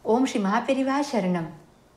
ஓம் ஸ்ரீ மகாபெரிவா சரணம்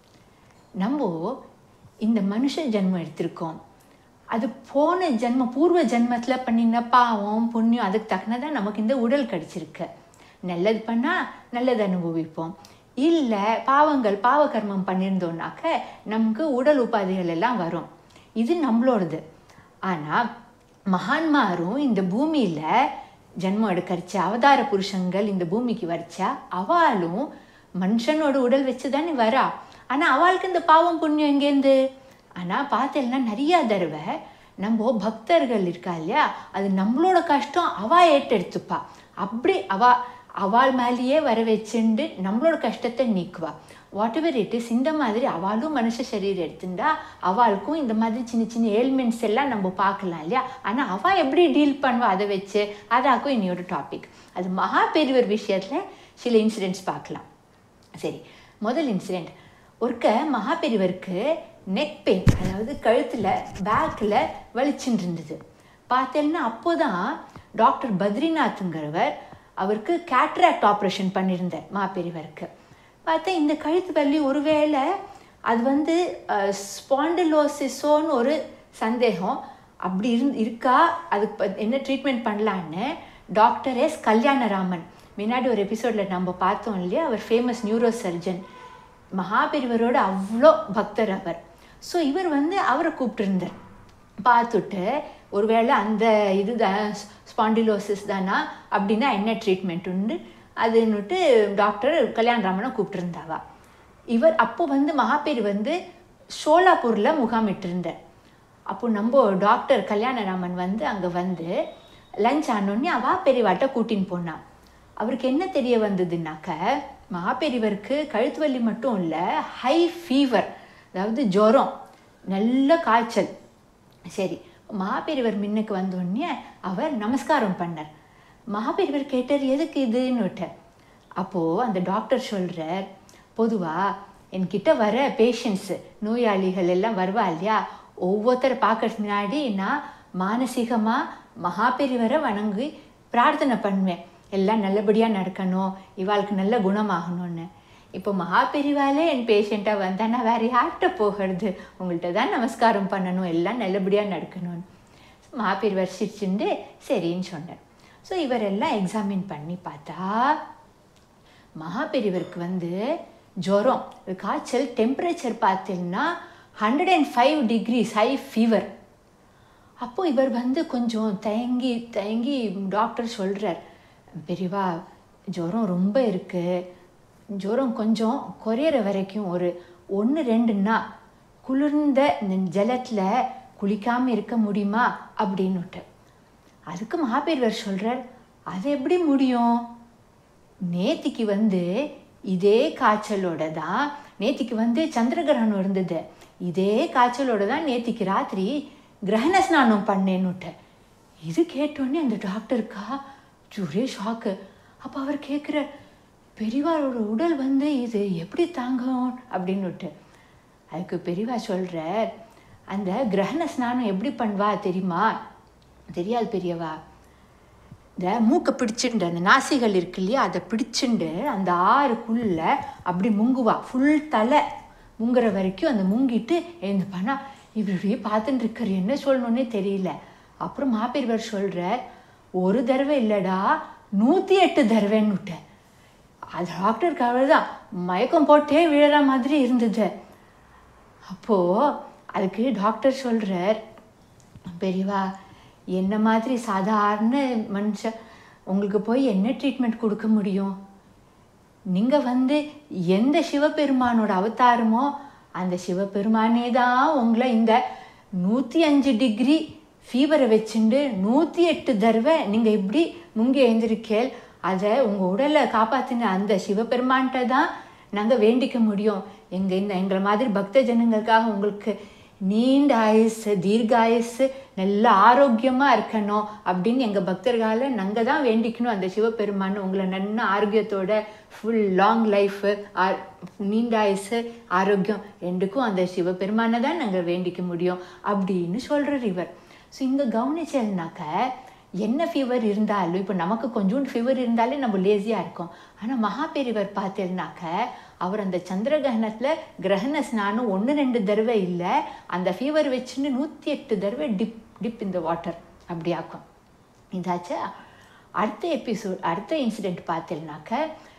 நம்ம இந்த மனுஷ ஜென்மம் எடுத்திருக்கோம் அது போன ஜென்ம பூர்வ ஜென்மத்தில் பண்ணின பாவம் புண்ணியம் அதுக்கு தக்கனதான் நமக்கு இந்த உடல் கிடச்சிருக்கு நல்லது பண்ணால் நல்லது அனுபவிப்போம் இல்லை பாவங்கள் பாவ கர்மம் பண்ணியிருந்தோம்னாக்க நமக்கு உடல் உபாதைகள் எல்லாம் வரும் இது நம்மளோடது ஆனால் மகான்மாரும் இந்த பூமியில் ஜென்மம் எடுக்கரிச்ச அவதார புருஷங்கள் இந்த பூமிக்கு வரைச்சா அவளும் மனுஷனோட உடல் வச்சு தானே வரா ஆனால் அவளுக்கு இந்த பாவம் புண்ணியம் எங்கேருந்து ஆனால் பார்த்தேன்னா நிறையா தடவை நம்ம பக்தர்கள் இருக்கா இல்லையா அது நம்மளோட கஷ்டம் அவா ஏற்றெடுத்துப்பா அப்படி அவா அவள் மேலேயே வர வச்சுண்டு நம்மளோட கஷ்டத்தை நீக்குவா வாட் எவர் இட் இஸ் இந்த மாதிரி அவளும் மனுஷ சரீரம் எடுத்துட்டா அவளுக்கும் இந்த மாதிரி சின்ன சின்ன ஏல்மெண்ட்ஸ் எல்லாம் நம்ம பார்க்கலாம் இல்லையா ஆனால் அவள் எப்படி டீல் பண்ணுவா அதை வச்சு அதாக்கும் இனியோட டாபிக் அது மகா பெரியவர் விஷயத்தில் சில இன்சிடென்ட்ஸ் பார்க்கலாம் சரி முதல் இன்சிடெண்ட் ஒருக்க மகா பெரியவருக்கு நெக் பெயின் அதாவது கழுத்தில் பேக்கில் வலிச்சுட்டு இருந்தது பார்த்தேன்னா அப்போ தான் டாக்டர் பத்ரிநாத்ங்கிறவர் அவருக்கு கேட்ராக்ட் ஆப்ரேஷன் பண்ணியிருந்தார் மாப்பெரியவருக்கு பார்த்தா இந்த கழுத்து வலி ஒருவேளை அது வந்து ஸ்பாண்டிலோசிஸோன்னு ஒரு சந்தேகம் அப்படி இருந் இருக்கா அதுக்கு ப- என்ன ட்ரீட்மெண்ட் பண்ணலான்னு டாக்டர் எஸ் கல்யாணராமன் முன்னாடி ஒரு எபிசோடில் நம்ம பார்த்தோம் இல்லையா அவர் ஃபேமஸ் நியூரோ சர்ஜன் மகாபெரிவரோட அவ்வளோ பக்தர் அவர் ஸோ இவர் வந்து அவரை கூப்பிட்டுருந்தார் பார்த்துட்டு ஒருவேளை அந்த இதுதான் ஸ்பாண்டிலோசிஸ் தானா அப்படின்னா என்ன ட்ரீட்மெண்ட் உண்டு அதுன்னுட்டு டாக்டர் கல்யாணராமனை கூப்பிட்டுருந்தாவா இவர் அப்போ வந்து மகாபேரி வந்து ஷோலாப்பூரில் முகாமிட்டிருந்தார் அப்போ நம்ம டாக்டர் கல்யாணராமன் வந்து அங்கே வந்து லஞ்ச் ஆனோடனே அவா பெரியவாட்ட கூட்டின்னு போனான் அவருக்கு என்ன தெரிய வந்ததுன்னாக்க மகாபெரிவருக்கு கழுத்து வலி மட்டும் இல்லை ஹை ஃபீவர் அதாவது ஜுரம் நல்ல காய்ச்சல் சரி மகாபெரிவர் முன்னுக்கு வந்தோடனே அவர் நமஸ்காரம் பண்ணார் மகாபெரிவர் கேட்டார் எதுக்கு இதுன்னுட்டு அப்போது அந்த டாக்டர் சொல்கிறார் பொதுவாக என்கிட்ட வர பேஷண்ட்ஸு நோயாளிகள் எல்லாம் வருவா இல்லையா ஒவ்வொருத்தரை பார்க்கறதுக்கு முன்னாடி நான் மானசீகமாக மகாபெரிவரை வணங்கி பிரார்த்தனை பண்ணுவேன் எல்லாம் நல்லபடியாக நடக்கணும் இவாளுக்கு நல்ல குணமாகணும்னு இப்போ மகாபெரிவாலே என் பேஷண்ட்டாக வந்தால் நான் வேறு யார்கிட்ட போகிறது உங்கள்கிட்ட தான் நமஸ்காரம் பண்ணணும் எல்லாம் நல்லபடியாக நடக்கணும்னு மகாபெரிவர் சிரிச்சுண்டு சரின்னு சொன்னார் ஸோ இவரெல்லாம் எக்ஸாமின் பண்ணி பார்த்தா மகாபெரிவருக்கு வந்து ஜுரம் காய்ச்சல் டெம்பரேச்சர் பார்த்தீங்கன்னா hundred and five degrees high fever அப்போ இவர் வந்து கொஞ்சம் தயங்கி தயங்கி டாக்டர் சொல்கிறார் பெரியவா ஜுரம் ரொம்ப இருக்குது ஜுரம் கொஞ்சம் குறையிற வரைக்கும் ஒரு ஒன்று ரெண்டுன்னா குளிர்ந்த இந்த ஜலத்தில் குளிக்காமல் இருக்க முடியுமா அப்படின்னுட்டு அதுக்கு மகாபெரிவர் சொல்கிறார் அது எப்படி முடியும் நேத்திக்கு வந்து இதே காய்ச்சலோட தான் நேத்திக்கு வந்து சந்திர கிரகணம் இருந்தது இதே காய்ச்சலோட தான் நேத்திக்கு ராத்திரி கிரகண ஸ்நானம் பண்ணேன்னுட்டு இது கேட்டோடனே அந்த டாக்டருக்கா ஒரே ஷாக்கு அப்போ அவர் கேட்குற பெரியவாரோட உடல் வந்து இது எப்படி தாங்கும் அப்படின்னுட்டு அதுக்கு பெரியவா சொல்கிறார் அந்த கிரகண ஸ்நானம் எப்படி பண்ணுவா தெரியுமா தெரியாது பெரியவா இந்த மூக்கை பிடிச்சுண்டு அந்த நாசிகள் இருக்கு இல்லையா அதை பிடிச்சுண்டு அந்த ஆறுக்குள்ள அப்படி முங்குவா ஃபுல் தலை முங்குற வரைக்கும் அந்த முங்கிட்டு எழுந்து பண்ணா இவர் இப்படியே பார்த்துட்டு இருக்காரு என்ன சொல்லணுன்னே தெரியல அப்புறம் மாப்பெரியவர் சொல்கிறார் ஒரு தடவை இல்லைடா நூற்றி எட்டு தடவைன்னுட்டேன் அது டாக்டருக்கு அவ்வளோதான் மயக்கம் போட்டே விழற மாதிரி இருந்தது அப்போது அதுக்கு டாக்டர் சொல்கிறார் பெரியவா என்ன மாதிரி சாதாரண மனுஷன் உங்களுக்கு போய் என்ன ட்ரீட்மெண்ட் கொடுக்க முடியும் நீங்கள் வந்து எந்த சிவபெருமானோட அவதாரமோ அந்த சிவபெருமானே தான் உங்களை இந்த நூற்றி அஞ்சு டிகிரி ஃபீவரை வச்சுண்டு நூற்றி எட்டு தடவை நீங்கள் இப்படி முங்கி எழுந்திருக்கேல் அதை உங்கள் உடலை காப்பாற்றின அந்த சிவபெருமான்கிட்ட தான் நாங்கள் வேண்டிக்க முடியும் எங்கள் இந்த எங்களை மாதிரி பக்த ஜனங்களுக்காக உங்களுக்கு நீண்ட ஆயுசு தீர்க்க ஆயுசு நல்ல ஆரோக்கியமாக இருக்கணும் அப்படின்னு எங்கள் பக்தர்கால நாங்கள் தான் வேண்டிக்கணும் அந்த சிவபெருமான் உங்களை நல்ல ஆரோக்கியத்தோட ஃபுல் லாங் லைஃபு ஆர் நீண்ட ஆயுசு ஆரோக்கியம் ரெண்டுக்கும் அந்த சிவபெருமானை தான் நாங்கள் வேண்டிக்க முடியும் அப்படின்னு சொல்கிறார் இவர் ஸோ இங்கே கவனிச்சல்னாக்க என்ன ஃபீவர் இருந்தாலும் இப்போ நமக்கு கொஞ்சோண்டு ஃபீவர் இருந்தாலே நம்ம லேசியாக இருக்கோம் ஆனால் மகாபெரிவர் பார்த்தேன்னாக்க அவர் அந்த சந்திரகிரகணத்தில் கிரகண ஸ்நானம் ஒன்று ரெண்டு தடவை இல்லை அந்த ஃபீவர் வச்சுன்னு நூற்றி எட்டு தடவை டிப் டிப் இந்த வாட்டர் அப்படி ஆக்கும் இதாச்சா அடுத்த எபிசோட் அடுத்த இன்சிடெண்ட் பார்த்தேன்னாக்க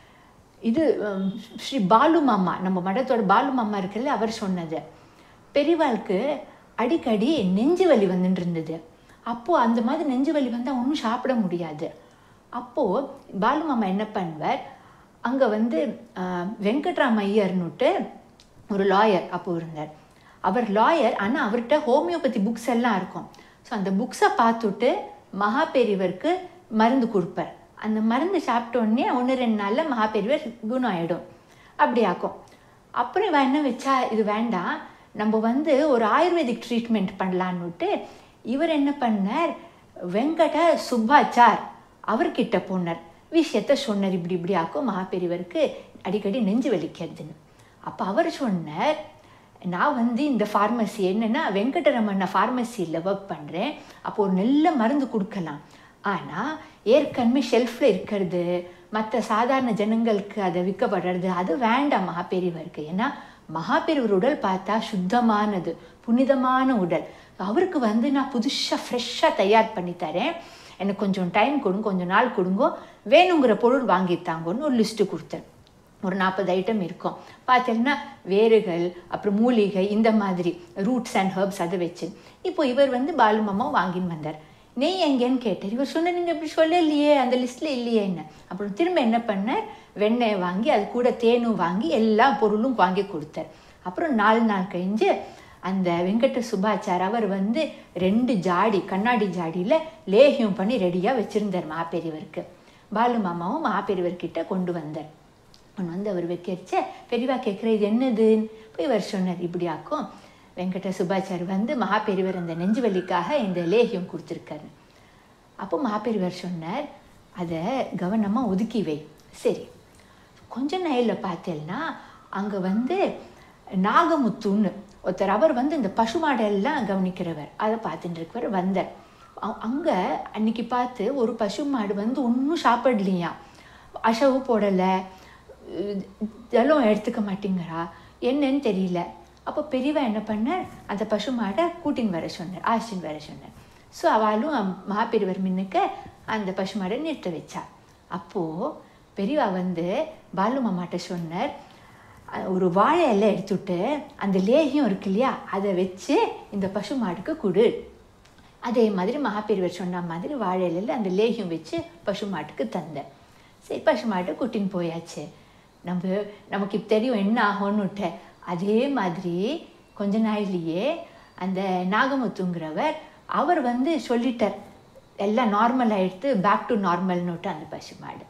இது உம், ஸ்ரீ பாலு மாமா நம்ம மடத்தோட பாலு மாமா இருக்குல்ல அவர் சொன்னது பெரியவாளுக்கு அடிக்கடி நெஞ்சு வலி வந்துட்டு இருந்தது அப்போது அந்த மாதிரி நெஞ்சு வலி வந்தால் ஒன்றும் சாப்பிட முடியாது அப்போது பாலு மாமா என்ன பண்ணுவார் அங்கே வந்து ஆஹ், வெங்கட்ராம் ஐயர்னுட்டு ஒரு லாயர் அப்போ இருந்தார் அவர் லாயர் ஆனால் அவர்கிட்ட ஹோமியோபதி புக்ஸ் எல்லாம் இருக்கும் ஸோ அந்த புக்ஸை பார்த்துட்டு மகா பெரியவருக்கு மருந்து கொடுப்பார் அந்த மருந்து சாப்பிட்ட உடனே ஒன்று ரெண்டு நாளில் மகா பெரியவர் குணம் ஆகிடும் அப்படி ஆக்கும் அப்புறம் இவன் என்ன வச்சா இது வேண்டாம் நம்ம வந்து ஒரு ஆயுர்வேதிக் ட்ரீட்மெண்ட் பண்ணலான்னுட்டு இவர் என்ன பண்ணார் வெங்கட சுப்பாச்சார் அவர்கிட்ட போனார் விஷயத்த சொன்னார் இப்படி இப்படி ஆக்கும் மகாபெரிவருக்கு அடிக்கடி நெஞ்சு வலிக்கிறதுன்னு அப்போ அவர் சொன்னார் நான் வந்து இந்த ஃபார்மசி என்னென்னா வெங்கடரமண்ண ஃபார்மசியில் ஒர்க் பண்ணுறேன் அப்போ ஒரு நல்ல மருந்து கொடுக்கலாம் ஆனால் ஏற்கனவே ஷெல்ஃபில் இருக்கிறது மற்ற சாதாரண ஜனங்களுக்கு அதை விற்கப்படுறது அது வேண்டாம் மகாபெரிவருக்கு ஏன்னா மகாபெரிவர் உடல் பார்த்தா சுத்தமானது புனிதமான உடல் அவருக்கு வந்து நான் புதுசாக ஃப்ரெஷ்ஷாக தயார் பண்ணி தரேன் எனக்கு கொஞ்சம் டைம் கொடுங்க கொஞ்சம் நாள் கொடுங்க வேணுங்கிற பொருள் வாங்கித்தாங்கன்னு ஒரு லிஸ்ட்டு கொடுத்தேன் ஒரு நாற்பது ஐட்டம் இருக்கும் பார்த்தீங்கன்னா வேர்கள் அப்புறம் மூலிகை இந்த மாதிரி ரூட்ஸ் அண்ட் ஹர்ப்ஸ் அதை வச்சு இப்போ இவர் வந்து பாலு மாமா வாங்கின்னு வந்தார் நெய் எங்கேன்னு கேட்டார் இவர் சொன்ன நீங்கள் இப்படி சொல்லலையே அந்த லிஸ்ட்டில் இல்லையே என்ன அப்புறம் திரும்ப என்ன பண்ணார் வெண்ணெய் வாங்கி அது கூட தேனும் வாங்கி எல்லா பொருளும் வாங்கி கொடுத்தார் அப்புறம் நாலு நாள் கழிஞ்சு அந்த வெங்கட சுபாச்சார் அவர் வந்து ரெண்டு ஜாடி கண்ணாடி ஜாடியில் லேகியம் பண்ணி ரெடியாக வச்சுருந்தார் மாப்பெரியவருக்கு பாலு மாமாவும் மாப்பெரியவர்கிட்ட கொண்டு வந்தார் ஒன்று வந்து அவர் வைக்கிறச்ச பெரியவா கேட்குற இது என்னதுன்னு போய் இவர் சொன்னார் இப்படி ஆக்கும் வெங்கட சுபாச்சார் வந்து மகாபெரிவர் அந்த நெஞ்சு வலிக்காக இந்த லேகியம் கொடுத்துருக்காரு அப்போ மகாபெரிவர் சொன்னார் அதை கவனமாக ஒதுக்கி வை சரி கொஞ்ச நேரில் பார்த்தேன்னா அங்கே வந்து நாகமுத்துன்னு ஒருத்தர் அவர் வந்து இந்த பசுமாடெல்லாம் கவனிக்கிறவர் அதை பார்த்துட்டு இருக்கவர் வந்தார் அங்கே அன்னைக்கு பார்த்து ஒரு பசுமாடு வந்து ஒன்றும் சாப்பிடலையா அசவு போடலை ஜலம் எடுத்துக்க மாட்டேங்கிறா என்னன்னு தெரியல அப்போ பெரியவா என்ன பண்ணார் அந்த பசு மாடை கூட்டின்னு வர சொன்னார் ஆசின்னு வர சொன்னார் ஸோ அவளும் மகாபெரியவர் மின்னுக்க அந்த பசு மாடை நிறுத்த வச்சா அப்போது பெரியவா வந்து பாலு மாமாட்ட சொன்னார் அஹ் ஒரு வாழை இலை எடுத்துட்டு அந்த லேகியம் இருக்கு இல்லையா அதை வச்சு இந்த பசு மாடுக்கு கொடு அதே மாதிரி மகாபெரியவர் சொன்ன மாதிரி வாழை இலையில் அந்த லேகியம் வச்சு பசு மாட்டுக்கு தந்தேன் சரி பசு மாட்டை கூட்டின்னு போயாச்சு நம்ம நமக்கு இப்போ தெரியும் என்ன ஆகும்னுட்டு அதே மாதிரி கொஞ்ச நாள்லேயே அந்த நாகமுத்துங்கிறவர் அவர் வந்து சொல்லிட்டார் எல்லாம் நார்மல் ஆகிடுத்து பேக் டு நார்மல்னுட்டு அந்த பசு மாடு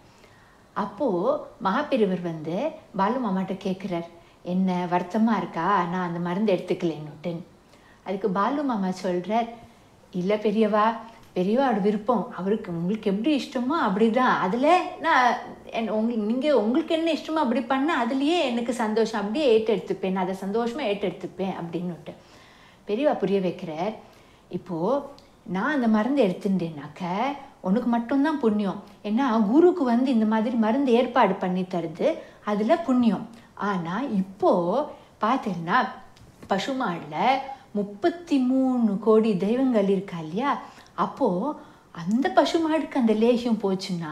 அப்போது மகாபெரியவர் வந்து பாலு மாமாட்ட கேட்குறார் என்ன வருத்தமாக இருக்கா நான் அந்த மருந்து எடுத்துக்கலேன்னுட்டு அதுக்கு பாலு மாமா சொல்கிறார் இல்லை பெரியவா பெரியவாவோட விருப்பம் அவருக்கு உங்களுக்கு எப்படி இஷ்டமோ அப்படி தான் அதில் நான் என் உங்களுக்கு நீங்கள் உங்களுக்கு என்ன இஷ்டமோ அப்படி பண்ணால் அதுலேயே எனக்கு சந்தோஷம் அப்படியே ஏற்றெடுத்துப்பேன் நான் அதை சந்தோஷமாக ஏற்றெடுத்துப்பேன் அப்படின்னுட்டு பெரியவா புரிய வைக்கிறார் இப்போது நான் அந்த மருந்து எடுத்துட்டேனாக்க உனக்கு மட்டும்தான் புண்ணியம் ஏன்னா குருக்கு வந்து இந்த மாதிரி மருந்து ஏற்பாடு பண்ணி தருது அதில் புண்ணியம் ஆனால் இப்போது பார்த்தீங்கன்னா பசுமாடில் முப்பத்தி மூணு கோடி தெய்வங்கள் இருக்கா இல்லையா அப்போது அந்த பசுமாடுக்கு அந்த லேகியம் போச்சுன்னா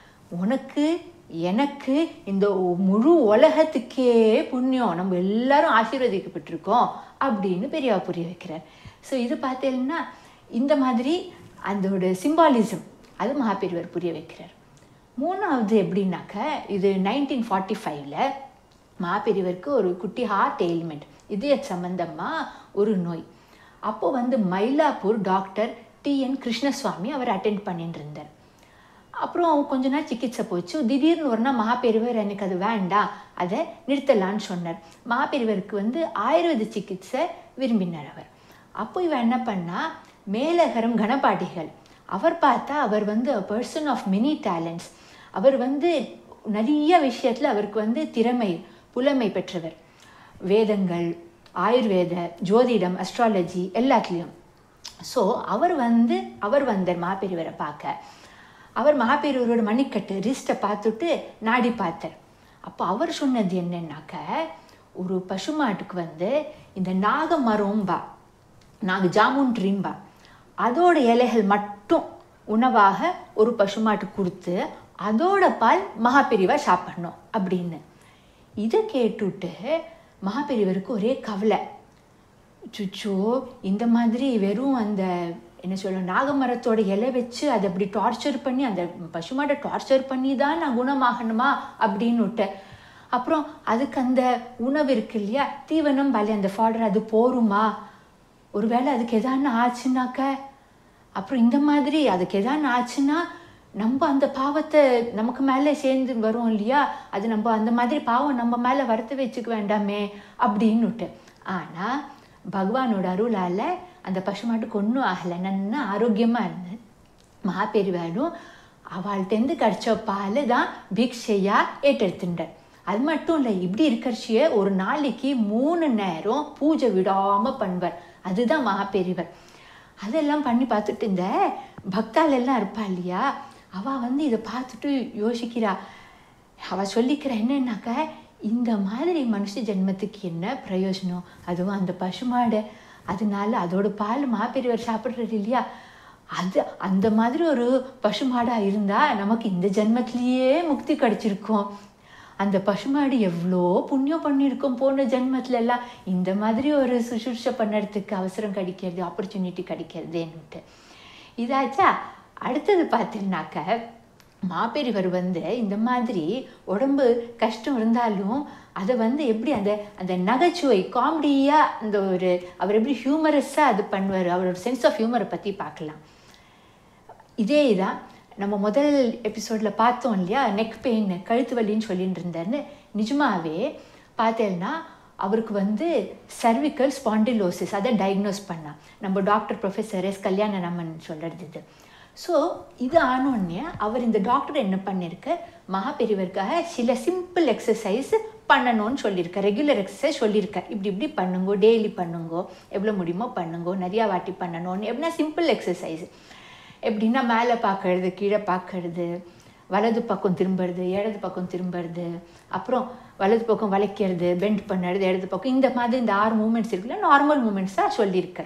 உனக்கு எனக்கு இந்த முழு உலகத்துக்கே புண்ணியம் நம்ம எல்லாரும் ஆசீர்வதிக்கப்பட்டிருக்கோம் அப்படின்னு பெரியவா புரிய வைக்கிறார் ஸோ இது பார்த்தீங்கன்னா இந்த மாதிரி அதோட சிம்பாலிசம் அது மகாபெரியவர் புரிய வைக்கிறார் மூணாவது எப்படின்னாக்க இது நைன்டீன் ஃபார்ட்டி ஃபைவ்ல மகாபெரியவருக்கு ஒரு குட்டி ஹார்ட் எயில்மெண்ட் இதய சம்பந்தமாக ஒரு நோய் அப்போ வந்து Mylapore doctor T N Krishnaswamy அவர் அட்டென்ட் பண்ணிட்டு இருந்தார் அப்புறம் கொஞ்ச நாள் சிகிச்சை போச்சு திடீர்னு ஒரு நாள் மகாபெரிவர் எனக்கு அது வேண்டாம் அதை நிறுத்தலான்னு சொன்னார் மகாபெரிவருக்கு வந்து ஆயுர்வேத சிகிச்சை விரும்பினார் அவர் அப்போ இவன் என்ன பண்ணா மேலகரம் கணபாடிகள் அவர் பார்த்தா அவர் வந்து a person of many talents அவர் வந்து நிறைய விஷயத்தில் அவருக்கு வந்து திறமை புலமை பெற்றவர் வேதங்கள் ஆயுர்வேத ஜோதிடம் அஸ்ட்ராலஜி எல்லாத்துலேயும் ஸோ அவர் வந்து அவர் வந்தார் மகாபெரிவரை பார்க்க அவர் மகாபெரிவரோட மணிக்கட்டு ரிஸ்ட்டை பார்த்துட்டு நாடி பார்த்தார் அப்போ அவர் சொன்னது என்னன்னாக்க ஒரு பசுமாட்டுக்கு வந்து இந்த நாக மரம்பா நாக ஜாமுன் ட்ரீம்பா அதோட இலைகள் மட்டும் உணவாக ஒரு பசுமாட்டுக்கு கொடுத்து அதோட பால் மகாபெரிவா சாப்பிடணும் அப்படின்னு இதை கேட்டுட்டு மகாபெரிவருக்கு ஒரே கவலை சுச்சோ இந்த மாதிரி வெறும் அந்த என்ன சொல்ல நாகமரத்தோட இலை வச்சு அதை அப்படி டார்ச்சர் பண்ணி அந்த பசுமாட்டை டார்ச்சர் பண்ணி தான் நான் குணமாகணுமா அப்படின்னு விட்டேன் அப்புறம் அதுக்கு அந்த உணவு இருக்கு இல்லையா தீவனம் வலை அந்த ஃபாடர் அது போருமா ஒருவேளை அதுக்கு எதான ஆச்சுனாக்க அப்புறம் இந்த மாதிரி அதுக்கு எதான ஆச்சுன்னா நம்ம அந்த பாவத்தை நமக்கு மேலே சேர்ந்து வரும் இல்லையா அது நம்ம அந்த மாதிரி பாவம் நம்ம மேலே வரத்து வச்சுக்க வேண்டாமே அப்படின்னு ஆனால் பகவானோட அருளால் அந்த பசுமாட்டுக்கு ஒன்றும் ஆகலை நன்னா ஆரோக்கியமாக இருந்தது மகாபெரிவாரும் அவள்கிட்டேருந்து கிடச்ச பால் தான் பிக்ஷையாக ஏற்றெடுத்துட்டார் அது மட்டும் இல்லை இப்படி இருக்கிறச்சிய ஒரு நாளைக்கு மூணு நேரம் பூஜை விடாமல் பண்ணுவார் அதுதான் மகாபெரிவர் அதெல்லாம் பண்ணி பார்த்துட்டு இந்த பக்தால் எல்லாம் இருப்பா இல்லையா அவள் வந்து இதை பார்த்துட்டு யோசிக்கிறா அவள் சொல்லிக்கிற என்னன்னாக்க இந்த மாதிரி மனுஷ ஜென்மத்துக்கு என்ன பிரயோஜனம் அதுவும் அந்த பசுமாடு அதனால அதோட பால் மாப்பெரியவர் சாப்பிட்றது இல்லையா அது அந்த மாதிரி ஒரு பசுமாடாக இருந்தால் நமக்கு இந்த ஜென்மத்திலேயே முக்தி கிடைச்சிருக்கும் அந்த பசுமாடு எவ்வளோ புண்ணியம் பண்ணியிருக்கோம் போன ஜென்மத்துல எல்லாம் இந்த மாதிரி ஒரு சுசுஷை பண்ணுறதுக்கு அவசரம் கிடைக்கிறது ஆப்பர்ச்சுனிட்டி கிடைக்கிறதேன்னுட்டு இதாச்சா அடுத்தது பார்த்தீங்கன்னாக்க மாப்பெரிவர் வந்து இந்த மாதிரி உடம்பு கஷ்டம் இருந்தாலும் அதை வந்து எப்படி அந்த அந்த நகைச்சுவை காமெடியாக அந்த ஒரு அவர் எப்படி ஹியூமரஸாக அது பண்ணுவார் அவரோட சென்ஸ் ஆஃப் ஹியூமரை பற்றி பார்க்கலாம் இதே தான் நம்ம முதல் எபிசோடில் பார்த்தோம் இல்லையா நெக் பெயின் கழுத்து வலின்னு சொல்லிட்டு இருந்தாருன்னு நிஜமாவே பார்த்தேன்னா அவருக்கு வந்து சர்விக்கல் ஸ்பாண்டிலோசிஸ் அதை டயக்னோஸ் பண்ணா நம்ம டாக்டர் ப்ரொஃபஸர் எஸ் கல்யாணராமன் சொல்கிறது இது ஸோ இது ஆனோடனே அவர் இந்த டாக்டர் என்ன பண்ணியிருக்க மகாபெரிவருக்காக சில சிம்பிள் எக்ஸசைஸ் பண்ணணும்னு சொல்லியிருக்க ரெகுலர் எக்ஸசைஸ் சொல்லியிருக்க இப்படி இப்படி பண்ணுங்கோ டெய்லி பண்ணுங்கோ எவ்வளோ முடியுமோ பண்ணுங்கோ நிறையா வாட்டி பண்ணணும்னு எப்படின்னா சிம்பிள் எக்ஸசைஸ் எப்படின்னா மேலே பார்க்கறது கீழே பார்க்கறது வலது பக்கம் திரும்புறது இடது பக்கம் திரும்புறது அப்புறம் வலது பக்கம் வளைக்கிறது பெண்ட் பண்ணுறது இடது பக்கம் இந்த மாதிரி இந்த ஆறு மூமெண்ட்ஸ் இருக்குல்ல நார்மல் மூமெண்ட்ஸாக சொல்லியிருக்கார்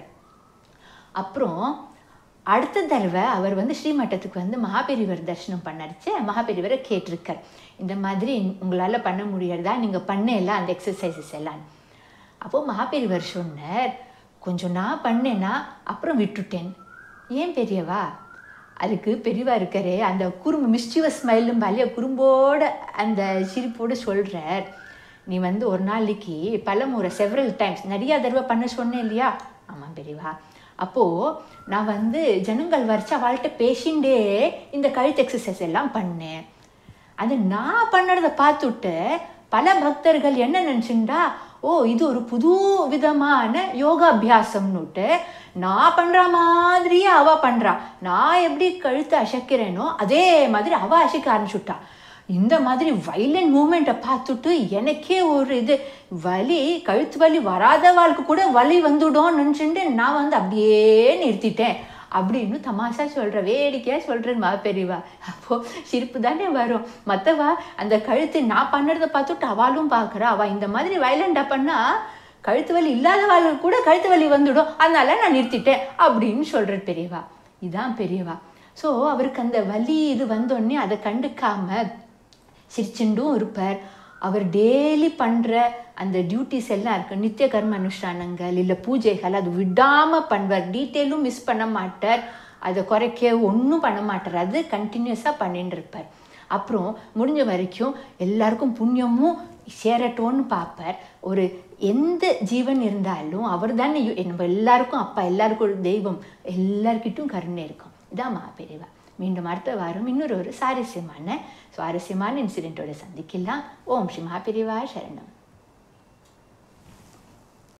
அப்புறம் அடுத்த தடவை அவர் வந்து ஸ்ரீமட்டத்துக்கு வந்து மகாபெரிவர் தரிசனம் பண்ணடிச்சு மகாபெரிவரை கேட்டிருக்கார் இந்த மாதிரி உங்களால் பண்ண முடியறதா நீங்கள் பண்ணல அந்த எக்ஸசைசஸ் எல்லாம் அப்போது மகாபெரிவர் சொன்னார் கொஞ்சம் நான் பண்ணேன்னா அப்புறம் விட்டுட்டேன் ஏன் பெரியவா அதுக்கு பெரியவா இருக்காரே அந்த குறும்பு மிஸ்டிவஸ் ஸ்மைலும் பாலிய குறும்போட அந்த சிரிப்போடு சொல்கிறார் நீ வந்து ஒரு நாளைக்கு பல முறை செவரல் டைம்ஸ் நிறையா தடவை பண்ண சொன்னேன் இல்லையா ஆமாம் பெரியவா அப்போது நான் வந்து ஜனங்கள் வரைச்சு அவள்கிட்ட பேசிண்டே இந்த கழுத்து எக்ஸசைஸ் எல்லாம் பண்ணேன் அது நான் பண்ணுறதை பார்த்துட்டு பல பக்தர்கள் என்ன நினச்சுண்டா ஓ இது ஒரு புது விதமான யோகாபியாசம்னுட்டு நான் பண்ணுற மாதிரியே அவள் பண்ணுறா நான் எப்படி கழுத்தை அசைக்கிறேனோ அதே மாதிரி அவள் அசைக்க ஆரம்பிச்சுட்டா இந்த மாதிரி வைலண்ட் மூமெண்ட்டை பார்த்துட்டு எனக்கே ஒரு இது வலி கழுத்து வலி வராத வாழ்க்கை கூட வலி வந்துடும் நினச்சிட்டு நான் வந்து அப்படியே நிறுத்திட்டேன் அப்படின்னு தமாஷா சொல்கிற வேடிக்கையாக சொல்கிறேன் மா பெரியவா அப்போது சிரிப்பு தானே வரும் மற்றவா அந்த கழுத்து நான் பண்ணுறதை பார்த்துட்டு அவளும் பார்க்குறா அவள் இந்த மாதிரி வைலண்டாக பண்ணால் கழுத்து வலி இல்லாதவாளுக்கு கூட கழுத்து வலி வந்துடும் அதனால நான் நிறுத்திட்டேன் அப்படின்னு சொல்கிற பெரியவா இதான் பெரியவா ஸோ அவருக்கு அந்த வலி இது வந்தோடனே அதை கண்டுக்காம சிரிச்சுண்டும் இருப்பார் அவர் டெய்லி பண்ணுற அந்த டியூட்டிஸ் எல்லாம் இருக்கு நித்திய கர்ம அனுஷ்டானங்கள் இல்லை பூஜைகள் அது விடாமல் பண்ணுவார் டீட்டெயிலும் மிஸ் பண்ண மாட்டார் அதை குறைக்க ஒன்றும் பண்ண மாட்டார் அது கண்டினியூஸாக பண்ணிட்டு இருப்பார் அப்புறம் முடிஞ்ச வரைக்கும் எல்லாருக்கும் புண்ணியமும் சேரட்டோன்னு பார்ப்பார் ஒரு எந்த ஜீவன் இருந்தாலும் அவர் தானே நம்ம எல்லாருக்கும் அப்பா எல்லாருக்கும் ஒரு தெய்வம் எல்லார்கிட்டும் கருணை இருக்கும் இதான் மாபெரிவா மீண்டும் அடுத்த வாரம் இன்னொரு ஒரு சுவாரஸ்யமான சுவாரஸ்யமான இன்சிடென்ட்டோட சந்திக்கலாம் ஓம் ஸ்ரீ மகாபெரிவா சரணம்